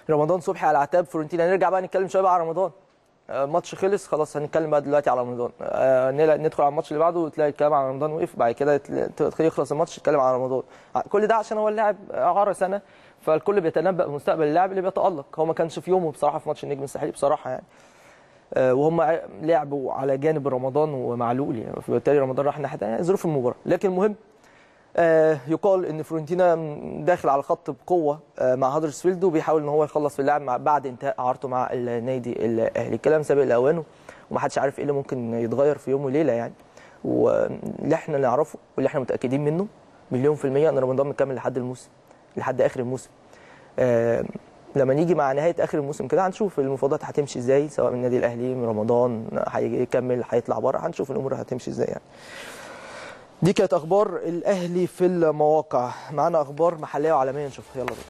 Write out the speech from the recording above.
رمضان صبحي على عتاب فورنتينا نرجع بقى نتكلم شويه بقى على رمضان آه، ماتش خلص خلاص هنتكلم بقى دلوقتي على رمضان آه، نلا- ندخل على الماتش اللي بعده وتلاقي الكلام على رمضان وقف بعد كده تل- يخلص الماتش يتكلم على رمضان ع- كل ده عشان هو اللاعب اعاره سنه فالكل بيتنبأ بمستقبل اللاعب اللي بيتألق هو ما كانش في يومه بصراحه في ماتش النجم الساحلي بصراحه يعني آه، وهم ع- لعبوا على جانب رمضان ومعلول يعني فبالتالي رمضان راح ناحيه تانية ظروف المباراه لكن المهم آه، يقال ان فلورنتينا داخل على الخط بقوه آه، مع هدرسفيلد وبيحاول ان هو يخلص في اللاعب مع بعد انتهاء اعارته مع النادي الاهلي الكلام سابق لاوانه ومحدش عارف ايه اللي ممكن يتغير في يوم وليله يعني واللي احنا نعرفه واللي احنا متاكدين منه مليون في الميه ان رمضان مكمل لحد الموسم لحد اخر الموسم آه، لما نيجي مع نهايه اخر الموسم كده هنشوف المفاوضات هتمشي ازاي سواء من النادي الاهلي من رمضان هيكمل هيطلع بره هنشوف الامور هتمشي ازاي يعني دي كانت اخبار الاهلي في المواقع معانا اخبار محليه وعالميه نشوفها يلا بينا